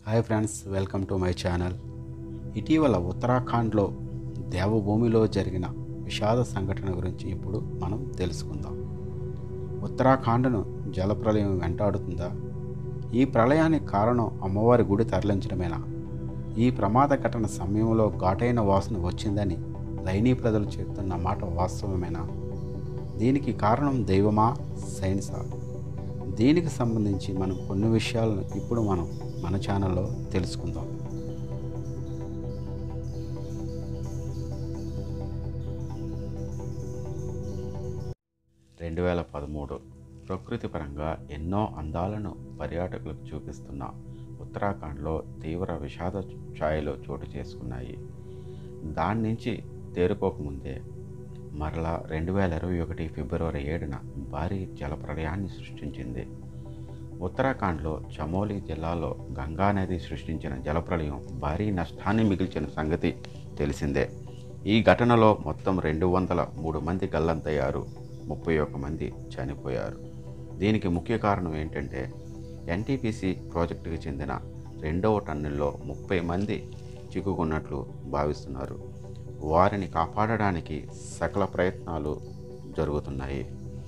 hi friends welcome to my channel ఇటీవల ఉత్తరాఖండ్లో దేవభూమిలో జరిగిన విషాద సంఘటన గురించి ఇప్పుడు మనం తెలుసుకుందాం ఉత్తరాఖండ్ను జలప్రలయం వెంటాడుతుందా ఈ ప్రళయానికి కారణం అమ్మవారి గుడి తరలించడమేనా ఈ ప్రమాద ఘటన సమయంలో ఘాటైన వాసన వచ్చిందని లైనీ ప్రజలు చెప్తున్న మాట వాస్తవమేనా దీనికి కారణం దైవమా సైన్సా దీనికి సంబంధించి మనం కొన్ని విషయాలను ఇప్పుడు మనం మన ఛానల్లో తెలుసుకుందాం రెండు వేల పదమూడు ప్రకృతి పరంగా ఎన్నో అందాలను పర్యాటకులకు చూపిస్తున్న ఉత్తరాఖండ్లో తీవ్ర విషాద ఛాయలు చోటు చేసుకున్నాయి దాని నుంచి తేరుకోకముందే మరలా రెండు వేల ఇరవై ఒకటి ఫిబ్రవరి ఏడున భారీ జలప్రలయాన్ని సృష్టించింది ఉత్తరాఖండ్లో చమోలి జిల్లాలో గంగా నది సృష్టించిన జలప్రలయం భారీ నష్టాన్ని మిగిల్చిన సంగతి తెలిసిందే ఈ ఘటనలో మొత్తం రెండు వందల మూడు మంది గల్లంతయ్యారు ముప్పై ఒక్క మంది చనిపోయారు దీనికి ముఖ్య కారణం ఏంటంటే ఎన్టీపీసీ ప్రాజెక్టుకు చెందిన రెండవ టన్నుల్లో ముప్పై మంది చిక్కుకున్నట్లు భావిస్తున్నారు వారిని కాపాడడానికి సకల ప్రయత్నాలు జరుగుతున్నాయి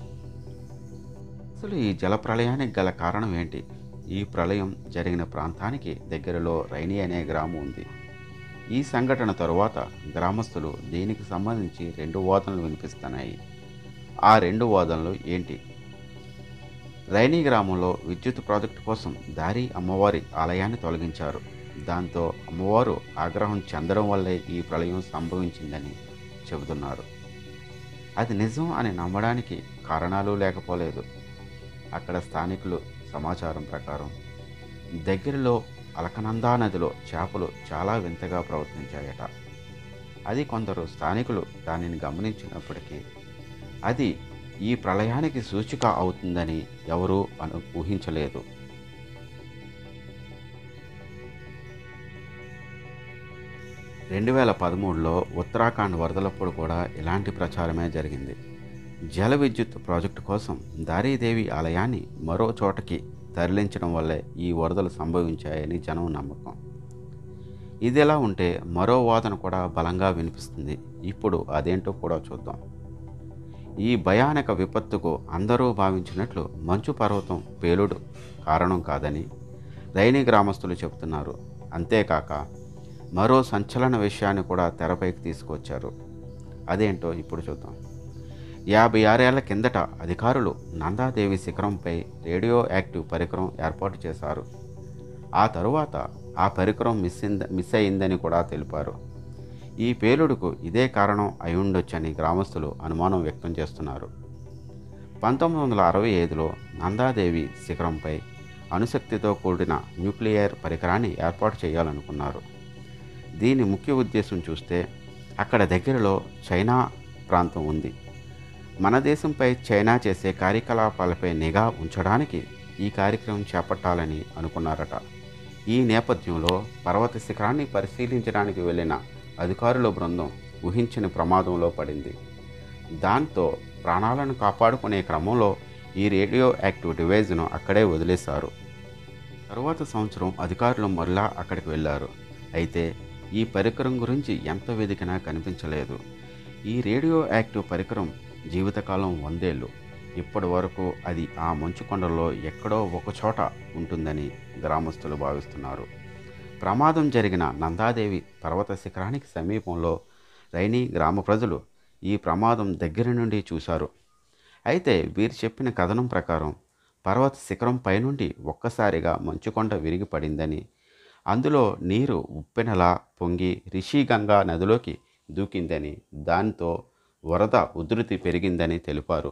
అసలు ఈ జల ప్రళయానికి గల కారణం ఏంటి ఈ ప్రళయం జరిగిన ప్రాంతానికి దగ్గరలో రైని అనే గ్రామం ఉంది ఈ సంఘటన తరువాత గ్రామస్తులు దీనికి సంబంధించి రెండు వాదనలు వినిపిస్తున్నాయి ఆ రెండు వాదనలు ఏంటి రైనీ గ్రామంలో విద్యుత్ ప్రాజెక్టు కోసం దారి అమ్మవారి ఆలయాన్ని తొలగించారు దాంతో అమ్మవారు ఆగ్రహం చెందడం వల్లే ఈ ప్రళయం సంభవించిందని చెబుతున్నారు అది నిజం అని నమ్మడానికి కారణాలు లేకపోలేదు అక్కడ స్థానికులు సమాచారం ప్రకారం దగ్గరలో అలకనందా నదిలో చేపలు చాలా వింతగా ప్రవర్తించాయట అది కొందరు స్థానికులు దానిని గమనించినప్పటికీ అది ఈ ప్రళయానికి సూచిక అవుతుందని ఎవరూ అను ఊహించలేదు రెండు వేల పదమూడులో ఉత్తరాఖండ్ వరదలప్పుడు కూడా ఇలాంటి ప్రచారమే జరిగింది జల విద్యుత్ ప్రాజెక్టు కోసం దారీదేవి ఆలయాన్ని మరో చోటకి తరలించడం వల్లే ఈ వరదలు సంభవించాయని జనం నమ్మకం ఇదిలా ఉంటే మరో వాదన కూడా బలంగా వినిపిస్తుంది ఇప్పుడు అదేంటో కూడా చూద్దాం ఈ భయానక విపత్తుకు అందరూ భావించినట్లు మంచు పర్వతం పేలుడు కారణం కాదని రైని గ్రామస్తులు చెబుతున్నారు అంతేకాక మరో సంచలన విషయాన్ని కూడా తెరపైకి తీసుకొచ్చారు అదేంటో ఇప్పుడు చూద్దాం యాభై ఆరేళ్ల కిందట అధికారులు నందాదేవి శిఖరంపై రేడియో యాక్టివ్ పరికరం ఏర్పాటు చేశారు ఆ తరువాత ఆ పరికరం మిస్ మిస్ అయిందని కూడా తెలిపారు ఈ పేలుడుకు ఇదే కారణం అయి ఉండొచ్చని గ్రామస్తులు అనుమానం వ్యక్తం చేస్తున్నారు పంతొమ్మిది వందల అరవై ఐదులో నందాదేవి శిఖరంపై అణుశక్తితో కూడిన న్యూక్లియర్ పరికరాన్ని ఏర్పాటు చేయాలనుకున్నారు దీని ముఖ్య ఉద్దేశం చూస్తే అక్కడ దగ్గరలో చైనా ప్రాంతం ఉంది మన దేశంపై చైనా చేసే కార్యకలాపాలపై నిఘా ఉంచడానికి ఈ కార్యక్రమం చేపట్టాలని అనుకున్నారట ఈ నేపథ్యంలో పర్వత శిఖరాన్ని పరిశీలించడానికి వెళ్ళిన అధికారుల బృందం ఊహించని ప్రమాదంలో పడింది దాంతో ప్రాణాలను కాపాడుకునే క్రమంలో ఈ రేడియో యాక్టివ్ డివైజ్ను అక్కడే వదిలేశారు తరువాత సంవత్సరం అధికారులు మరలా అక్కడికి వెళ్ళారు అయితే ఈ పరికరం గురించి ఎంత వెదికినా కనిపించలేదు ఈ రేడియో యాక్టివ్ పరికరం జీవితకాలం వందేళ్ళు ఇప్పటి వరకు అది ఆ మంచు కొండల్లో ఎక్కడో ఒకచోట ఉంటుందని గ్రామస్తులు భావిస్తున్నారు ప్రమాదం జరిగిన నందాదేవి పర్వత శిఖరానికి సమీపంలో రైని గ్రామ ప్రజలు ఈ ప్రమాదం దగ్గర నుండి చూశారు అయితే వీరు చెప్పిన కథనం ప్రకారం పర్వత శిఖరం పైనుండి ఒక్కసారిగా మంచుకొండ విరిగి పడిందని అందులో నీరు ఉప్పెనలా పొంగి రిషిగంగా నదిలోకి దూకిందని దాంతో వరద ఉధృతి పెరిగిందని తెలిపారు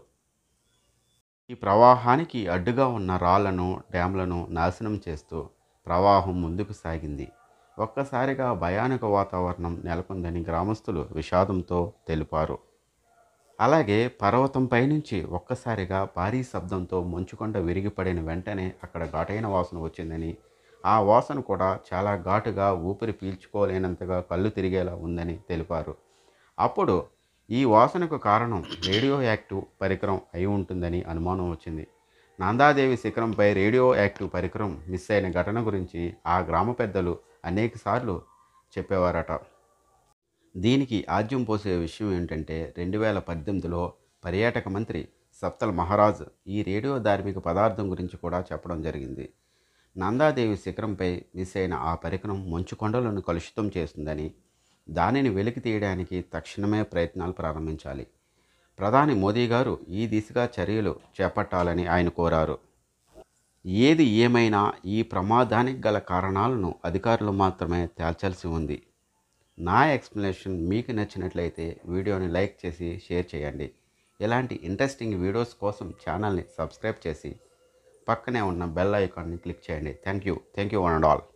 ఈ ప్రవాహానికి అడ్డుగా ఉన్న రాళ్లను డ్యాంలను నాశనం చేస్తూ ప్రవాహం ముందుకు సాగింది ఒక్కసారిగా భయానక వాతావరణం నెలకొందని గ్రామస్తులు విషాదంతో తెలిపారు అలాగే పర్వతంపై నుంచి ఒక్కసారిగా భారీ శబ్దంతో మంచుకొండ విరిగిపడిన వెంటనే అక్కడ ఘాటైన వాసన వచ్చిందని ఆ వాసన కూడా చాలా ఘాటుగా ఊపిరి పీల్చుకోలేనంతగా కళ్ళు తిరిగేలా ఉందని తెలిపారు అప్పుడు ఈ వాసనకు కారణం రేడియో యాక్టివ్ పరికరం అయి ఉంటుందని అనుమానం వచ్చింది నందాదేవి శిఖరంపై రేడియో యాక్టివ్ పరికరం మిస్ అయిన ఘటన గురించి ఆ గ్రామ పెద్దలు అనేకసార్లు చెప్పేవారట దీనికి ఆద్యం పోసే విషయం ఏంటంటే రెండు వేల పద్దెనిమిదిలో పర్యాటక మంత్రి సప్తల్ మహారాజ్ ఈ రేడియో ధార్మిక పదార్థం గురించి కూడా చెప్పడం జరిగింది నందాదేవి శిఖరంపై మిస్ అయిన ఆ పరికరం మంచు కొండలను కలుషితం చేస్తుందని దానిని వెలికి తీయడానికి తక్షణమే ప్రయత్నాలు ప్రారంభించాలి ప్రధాని మోదీ గారు ఈ దిశగా చర్యలు చేపట్టాలని ఆయన కోరారు ఏది ఏమైనా ఈ ప్రమాదానికి గల కారణాలను అధికారులు మాత్రమే తేల్చాల్సి ఉంది నా ఎక్స్ప్లెనేషన్ మీకు నచ్చినట్లయితే వీడియోని లైక్ చేసి షేర్ చేయండి ఇలాంటి ఇంట్రెస్టింగ్ వీడియోస్ కోసం ఛానల్ని సబ్స్క్రైబ్ చేసి పక్కనే ఉన్న బెల్ ఐకాన్ని క్లిక్ చేయండి thank you thank you one and all